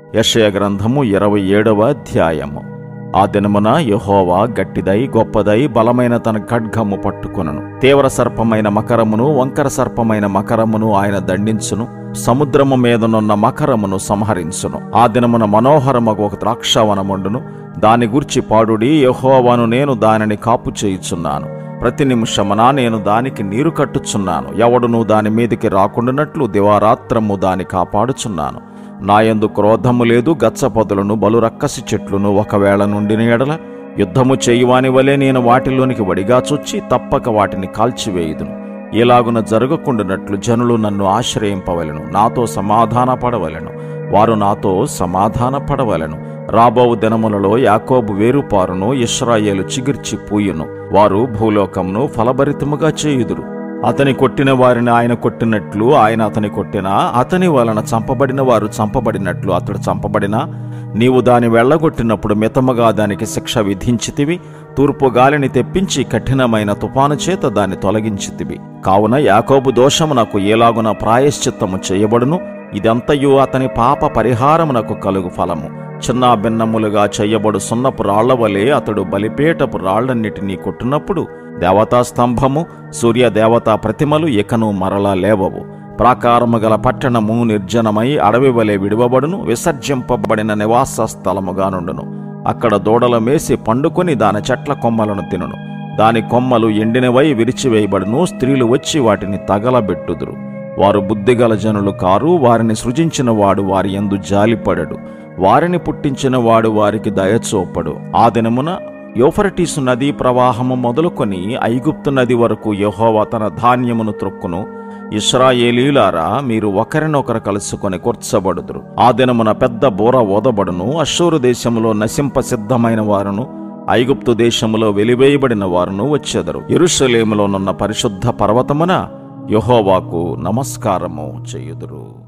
యెషయా గ్రంథము ఇరవై ఏడవ అధ్యాయము ఆ దినమున యెహోవా గట్టిదై గొప్పదై బలమైన తన ఖడ్గము పట్టుకొనను తీవ్ర సర్పమైన మకరమును వంకర సర్పమైన మకరమును ఆయన దండించును సముద్రము మీదనున్న మకరమును సంహరించును ఆ దినమున మనోహరమగు ఒక ద్రాక్షవనముండును దాని గూర్చి పాడుడి యెహోవాను నేను దానిని కాపు చేయుచున్నాను ప్రతి నిమిషమున నేను దానికి నీరు కట్టుచున్నాను ఎవడును దాని మీదికి రాకుండానట్లు దివారాత్రము దాని కాపాడుచున్నాను నాయందు క్రోధము లేదు గచ్చపొదలను బలు రక్కసి చెట్లును ఒకవేళ నుండిన ఎడల యుద్ధము చేయువాని వలె నేను వాటిలోనికి వడిగా చొచ్చి తప్పక వాటిని కాల్చివేయుదును ఇలాగున జరగకుండానట్లు జనులు నన్ను ఆశ్రయింపవలెను నాతో సమాధాన పడవలెను వారు నాతో సమాధాన పడవలెను రాబో దినములలో యాకోబు వేరుపారును ఇస్రాయేలు చిగిర్చి పూయును వారు భూలోకమును ఫలభరితముగా చేయుదురు అతని కొట్టిన వారిని ఆయన కొట్టినట్లు ఆయన అతని కొట్టినా అతని వలన చంపబడిన వారు చంపబడినట్లు అతడు చంపబడినా నీవు దాని వెళ్ళగొట్టినప్పుడు మితముగా దానికి శిక్ష విధించితివి తూర్పు గాలిని తెప్పించి కఠినమైన తుఫాను చేత దాన్ని తొలగించితివి కావున యాకోబు దోషమునకు ఏలాగున ప్రాయశ్చిత్తము చేయబడును ఇదంతయు అతని పాప పరిహారమునకు కలుగు ఫలము చిన్న భిన్నములుగా చేయబడు సున్నపు రాళ్ల వలె అతడు బలిపేటపు రాళ్లన్నిటినీ కొట్టినప్పుడు దేవతా స్తంభము సూర్య దేవతా ప్రతిమలు ఇకను మరలా లేవవు ప్రాకారము గల పట్టణము నిర్జనమై అడవి వలె విడువబడును విసర్జింపబడిన నివాస స్థలముగా నుండును అక్కడ దూడల మేసి పండుకొని దాని చెట్ల కొమ్మలను తినును దాని కొమ్మలు ఎండినవై విరిచివేయబడును స్త్రీలు వచ్చి వాటిని తగలబెట్టుదురు వారు బుద్ధిగల జనులు కారు వారిని సృజించిన వాడు వారి యందు జాలిపడడు వారిని పుట్టించిన వాడు వారికి దయచూపడు ఆ దినమున యోఫరటీసు నదీ ప్రవాహము మొదలుకొని ఐగుప్తు నది వరకు యెహోవా తన ధాన్యమును త్రొక్కును ఇస్రాయేలీలారా మీరు ఒకరినొకరు కలుసుకొని కూర్చబడుదురు ఆ దినమున పెద్ద బోర ఓదబడును అశ్షూరు దేశములో నశింప సిద్ధమైన వారును ఐగుప్తు దేశములో వెలివేయబడిన వారును వచ్చెదరు యెరూషలేములోనున్న పరిశుద్ధ పర్వతమున యెహోవాకు నమస్కారము చేయుదురు